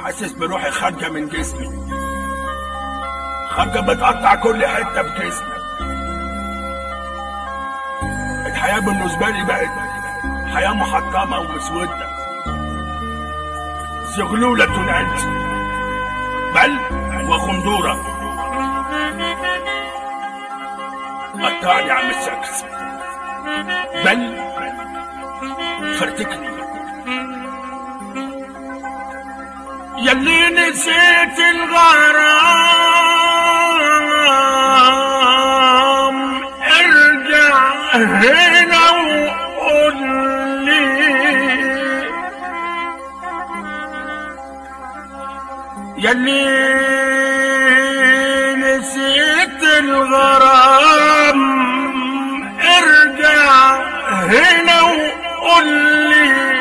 حاسس بروحي خارجة من جسمي خارجة بتقطع كل حتة في جسمي الحياة بالنسبة لي بقت حياة محطمة ومسودة زغلولة أنت بل وخندورة قطعني عم السكس بل فرتكني يلي نسيت الغرام ارجع هنا وقول لي يلي نسيت الغرام ارجع هنا وقول لي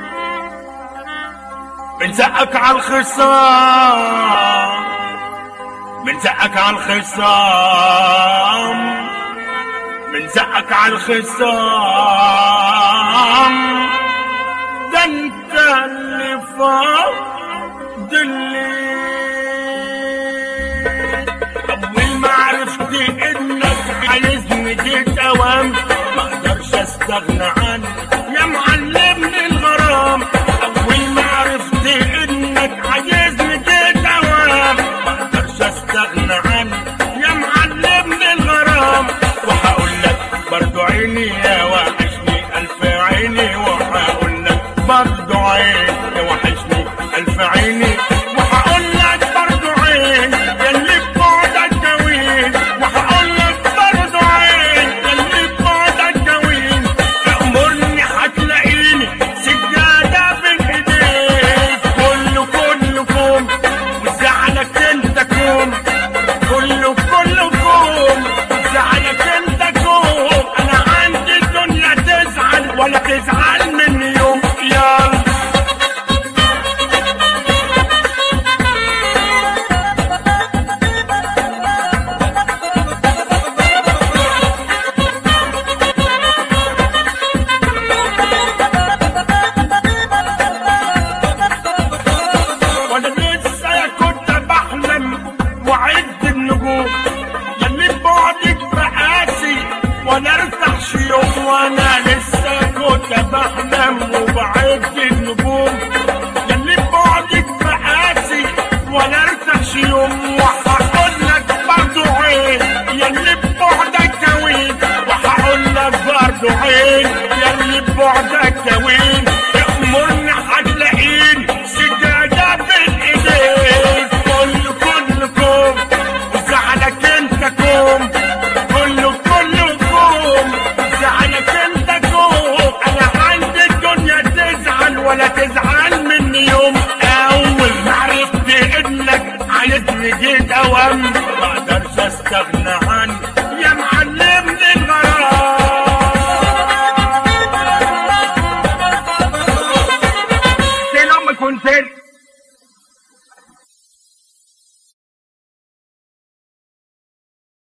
من زقك على الخصام من زقك على الخصام من زقك على الخصام ده انت اللي فاضل لي اول ما عرفت انك عايزني تتوام ما اقدرش استغنى عنك يا معلمني الغرام اول ما عرفت انك عايزني تتوام ما اقدرش استغنى عنك يا معلمني الغرام وهقول لك برضو عيني يا وحشني الف عيني وهقول لك برضو عيني يا وحشني الف عيني وهقول لك برضو عين يلي ببعدك جوين وهقول لك برضو عين يلي ببعدك جوين تأمرني هتلاقيني سجادة بين ايديك كله كله كوم وزعلك انت كوم كله كله كوم وزعلك انت كوم انا عندي الدنيا تزعل ولا تزعل مني يوم يلا وانا لسه كنت بحلم وعد النجوم يلي ببعدك بقاسي ولا ارتاحش يوم وانا لسه كنت بحلم وبعد النجوم يلي ببعدك بقاسي ولا ارتاحش يوم وهقول لك برضو عين يلي ببعدك كوين وهقول لك برضو عين يلي ببعدك كوين تأمرني هتلاقيني سجادة بين ايديك كله كله كوم وزعلك انت كوم كله كله كوم زعلك انت كوم انا عندي الدنيا تزعل ولا تزعل مني يوم اول ما عرفت انك عايزني جيت اوام ما اقدرش استغنى عنك